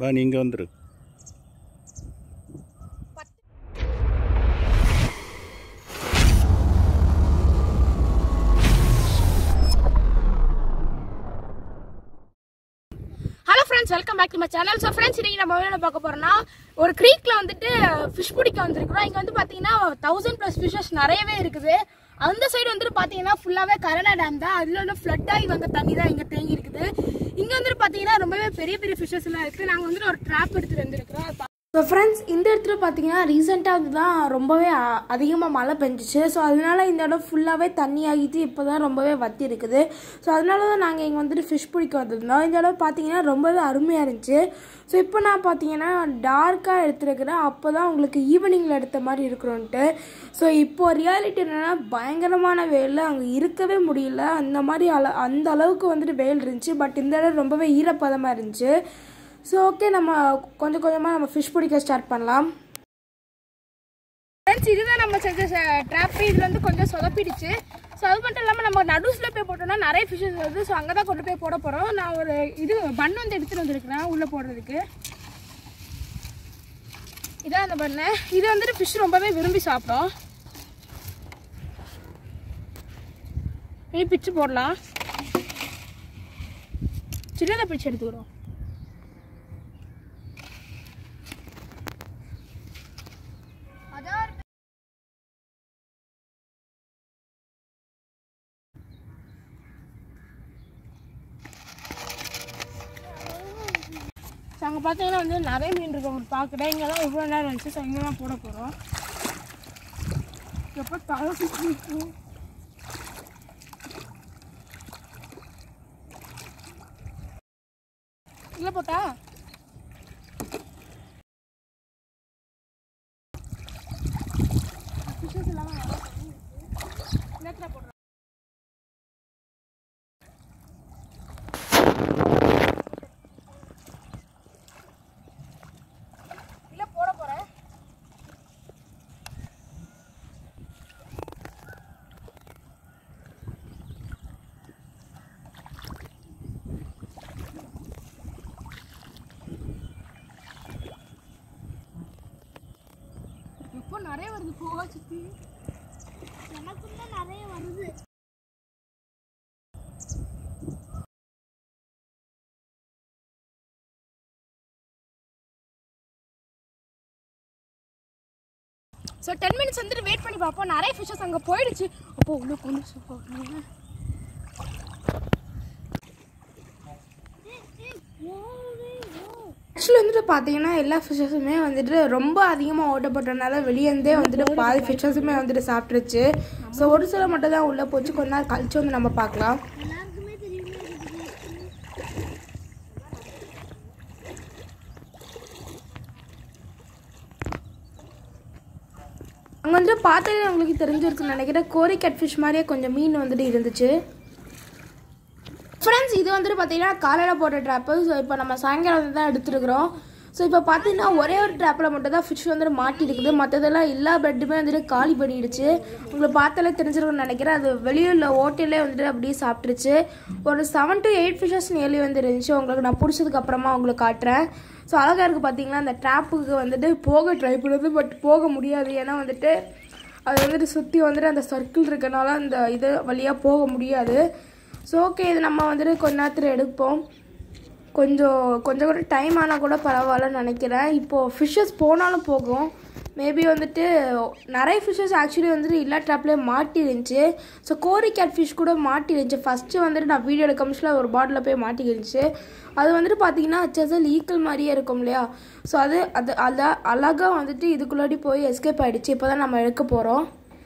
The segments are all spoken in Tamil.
வா நீங்கள் வந்துரு hello friends welcome back to my channel so friends இன்னைக்கு நம்ம என்ன பார்க்க போறோம்னா ஒரு க்ரீக்ல வந்துட்டு ஃபிஷ் பிடிக்க வந்திருக்கிறோம் இங்க வந்து பாத்தீங்கன்னா தௌசண்ட் ப்ளஸ் ஃபிஷஸ் நிறையவே இருக்குது அந்த சைடு வந்துட்டு பாத்தீங்கன்னா ஃபுல்லாவே கரணா டேம் தான் அதுல வந்து ஃப்ளட் ஆகி வந்த தண்ணி தான் இங்க தேங்கி இருக்குது இங்க வந்துட்டு பாத்தீங்கன்னா ரொம்பவே பெரிய பெரிய ஃபிஷஸ் எல்லாம் இருக்கு நாங்க வந்துட்டு ஒரு ட்ராப் எடுத்துட்டு வந்திருக்கிறோம் ஸோ ஃப்ரெண்ட்ஸ் இந்த இடத்துல பார்த்தீங்கன்னா ரீசெண்டாக அதுதான் ரொம்பவே அதிகமாக மழை பெஞ்சிச்சு ஸோ அதனால இந்த இடம் ஃபுல்லாகவே தண்ணி ஆகிட்டு இப்போ தான் ரொம்பவே வத்தி இருக்குது ஸோ அதனால தான் நாங்கள் இங்கே வந்துட்டு ஃபிஷ் பிடிக்க வந்திருந்தோம் இந்த இடம் பார்த்தீங்கன்னா ரொம்பவே அருமையாக இருந்துச்சு ஸோ இப்போ நான் பார்த்தீங்கன்னா டார்க்காக எடுத்துருக்கிறேன் அப்போ தான் உங்களுக்கு ஈவினிங்கில் எடுத்த மாதிரி இருக்கிறோன்ட்டு ஸோ இப்போ ரியாலிட்டி என்னென்னா பயங்கரமான வெயில் அங்கே இருக்கவே முடியல அந்த மாதிரி அள அந்த அளவுக்கு வந்துட்டு வெயில் இருந்துச்சு பட் இந்த இடம் ரொம்பவே ஈரப்பதமாக இருந்துச்சு ஸோ ஓகே நம்ம கொஞ்சம் கொஞ்சமாக நம்ம ஃபிஷ் பிடிக்க ஸ்டார்ட் பண்ணலாம் ஃப்ரெண்ட்ஸ் இதுதான் நம்ம செஞ்ச ட்ராப்பு இதில் வந்து கொஞ்சம் சொதப்பிடுச்சு ஸோ அது மட்டும் இல்லாமல் நம்ம நடுஸில் போய் போட்டோம்னா நிறைய ஃபிஷ்ஷஸ் வருது ஸோ அங்கே தான் கொண்டு போய் போட போகிறோம் நான் ஒரு இது பன் வந்து எடுத்துகிட்டு வந்திருக்கிறேன் உள்ளே போடுறதுக்கு இதான் அந்த பண்ணு இது வந்துட்டு ஃபிஷ் ரொம்பவே விரும்பி சாப்பிடும் இனி பிச்சு போடலாம் சின்னதை பிச்சு எடுத்துக்கிறோம் ஸோ அங்கே பார்த்தீங்கன்னா வந்து நிறைய மீன் இருக்கு உங்களுக்கு பார்க்குறேன் இங்கே தான் இவ்வளோ நேரம் இருந்துச்சு ஸோ இங்கே தான் போட போகிறோம் எப்போ தலை சுற்றிக்கும் இல்லை போட்டா Fishes இல்லாம நல்லா இருக்கு. என்னத்துல போடுறோம் இல்ல போட போறேன் எப்போ நிறைய வருது போவா சுத்தி எனக்கும் தான் நிறைய வருது ஸோ டென் மினிட்ஸ் வந்துட்டு வெயிட் பண்ணி பார்ப்போம் நிறைய ஃபிஷஸ் அங்கே போயிடுச்சு அப்போ உள்ள கொண்டு போகணும் ஆக்சுவலி வந்துட்டு பார்த்தீங்கன்னா எல்லா ஃபிஷஸுமே வந்துட்டு ரொம்ப அதிகமாக ஓட்டப்பட்டனால வெளியேருந்தே வந்துட்டு பாதி ஃபிஷஸுமே வந்துட்டு சாப்பிட்ருச்சு ஸோ ஒரு சில மட்டும் தான் உள்ளே போச்சு கொஞ்ச நேரம் கழிச்சு வந்து நம்ம பார்க்கலாம் அங்கே வந்துட்டு பார்த்ததே உங்களுக்கு தெரிஞ்சிருக்குன்னு நினைக்கிறேன் கோரி கேட்ஃபிஷ் மாதிரியே கொஞ்சம் மீன் வந்துட்டு இருந்துச்சு ஃப்ரெண்ட்ஸ் இது வந்துட்டு பார்த்தீங்கன்னா காலையில் போட்ட ட்ராப்பு ஸோ இப்போ நம்ம சாயங்காலம் வந்து தான் எடுத்துருக்குறோம் ஸோ இப்போ பார்த்தீங்கன்னா ஒரே ஒரு ட்ராப்பில் மட்டும் தான் ஃபிஷ் வந்துட்டு மாட்டிருக்குது மற்றதெல்லாம் எல்லா பெட்டுமே வந்துட்டு காலி பண்ணிடுச்சு உங்களுக்கு பார்த்தாலே தெரிஞ்சிருக்கும்னு நினைக்கிறேன் அது வெளியில் ஓட்டையிலே வந்துட்டு அப்படியே சாப்பிட்ருச்சு ஒரு seven to eight fishes nearly வந்து இருந்துச்சு உங்களுக்கு நான் பிடிச்சதுக்கு அப்புறமா உங்களுக்கு காட்டுறேன் ஸோ அழகாக இருக்குது பார்த்தீங்கன்னா அந்த ட்ராப்புக்கு வந்துட்டு போக ட்ரை பண்ணுது பட் போக முடியாது ஏன்னா வந்துட்டு அது வந்துட்டு சுற்றி வந்துட்டு அந்த சர்க்கிள் இருக்கனால அந்த இது வழியாக போக முடியாது ஸோ ஓகே இது நம்ம வந்துட்டு கொஞ்ச நேரத்தில் எடுப்போம் கொஞ்சம் கொஞ்சம் கூட டைம் ஆனால் கூட பரவாயில்லன்னு நினைக்கிறேன் இப்போது ஃபிஷ்ஷஸ் போனாலும் போகும் மேபி வந்துட்டு நிறைய ஃபிஷ்ஷஸ் ஆக்சுவலி வந்துட்டு எல்லா ட்ராப்லேயே மாட்டி இருந்துச்சு ஸோ கோரி கேட் ஃபிஷ் கூட மாட்டி இருந்துச்சு ஃபஸ்ட்டு வந்துட்டு நான் வீடியோ எடுக்க முடியல ஒரு பாட்டில் போய் மாட்டி இருந்துச்சு அது வந்துட்டு பார்த்தீங்கன்னா செசல் ஈக்கள் மாதிரியே இருக்கும் இல்லையா ஸோ அது அது அல அழகாக வந்துட்டு இதுக்குள்ளாடி போய் எஸ்கேப் ஆகிடுச்சு இப்போ தான் நம்ம எடுக்க போகிறோம்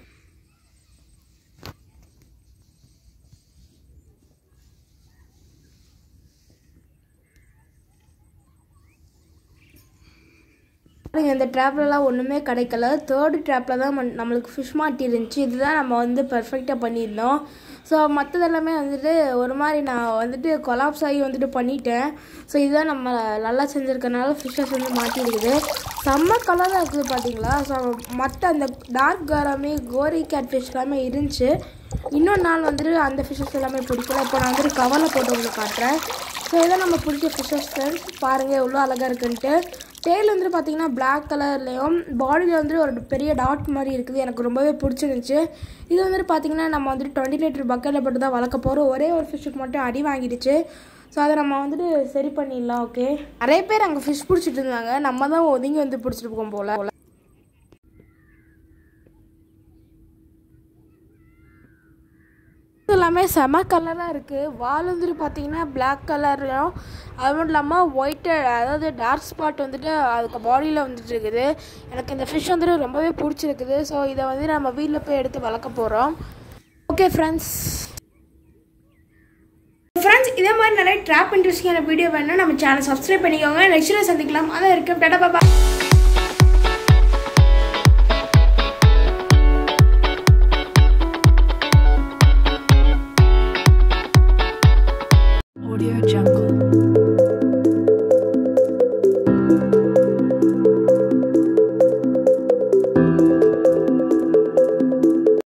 பாருங்க இந்த ட்ராப்லலாம் ஒன்றுமே கிடைக்கல தேர்டு ட்ராப்பில் தான் மன்- நம்மளுக்கு ஃபிஷ் மாட்டி இருந்துச்சு இதுதான் நம்ம வந்து பெர்ஃபெக்டாக பண்ணியிருந்தோம் ஸோ மற்றதெல்லாமே வந்துட்டு ஒரு மாதிரி நான் வந்துட்டு கொலாப்ஸ் ஆகி வந்துட்டு பண்ணிட்டேன் ஸோ இதுதான் நம்ம நல்லா செஞ்சுருக்கனால ஃபிஷ்ஷஸ் வந்து மாட்டிருக்குது செம்ம கலராக இருக்குது பார்த்தீங்களா ஸோ மற்ற அந்த டார்க் காராமே கோரி கேட் ஃபிஷ் எல்லாமே இருந்துச்சு இன்னொரு நாள் வந்துட்டு அந்த ஃபிஷ்ஷஸ் எல்லாமே பிடிக்கல இப்போ நான் வந்துட்டு கவரில் போட்டு உங்களுக்கு காட்டுறேன் ஸோ ஸோ இதான் நம்ம பிடிச்ச ஃபிஷஸ் ஃப்ரெண்ட்ஸ் பாருங்கள் எவ்வளோ அழகாக இருக்குன்ட்டு டேல் வந்துட்டு பார்த்தீங்கன்னா பிளாக் கலர்லேயும் பாடியில் வந்து ஒரு பெரிய டாட் மாதிரி இருக்குது எனக்கு ரொம்பவே பிடிச்சிருந்துச்சு இது வந்துட்டு பார்த்தீங்கன்னா நம்ம வந்துட்டு டுவெண்ட்டி லிட்டர் பக்கெட்டில் போட்டு தான் வளர்க்க போகிறோம் ஒரே ஒரு ஃபிஷ்ஷுக்கு மட்டும் அடி வாங்கிடுச்சு ஸோ அதை நம்ம வந்துட்டு சரி பண்ணிடலாம் ஓகே நிறைய பேர் அங்கே ஃபிஷ் பிடிச்சிட்டு இருந்தாங்க நம்ம தான் ஒதுங்கி வந்து பிடிச்சிட்டு போகும் போல் இது எல்லாமே செம கலராக இருக்குது வால் வந்துட்டு பார்த்தீங்கன்னா பிளாக் கலர்லையும் அது மட்டும் இல்லாமல் ஒயிட்டு அதாவது டார்க் ஸ்பாட் வந்துட்டு அதுக்கு பாடியில் வந்துட்டு இருக்குது எனக்கு இந்த ஃபிஷ் வந்துட்டு ரொம்பவே பிடிச்சிருக்குது ஸோ இதை வந்து நம்ம வீட்டில் போய் எடுத்து வளர்க்க போகிறோம் ஓகே ஃப்ரெண்ட்ஸ் ஃப்ரெண்ட்ஸ் இதே மாதிரி நிறைய ட்ராப் இன்ட்ரெஸ்டிங்கான வீடியோ வேணும்னா நம்ம சேனல் சப்ஸ்கிரைப் பண்ணிக்கோங்க நெக்ஸ்ட்டில் சந்திக்கலாம் அதான் இருக்கும் டாடா பாபா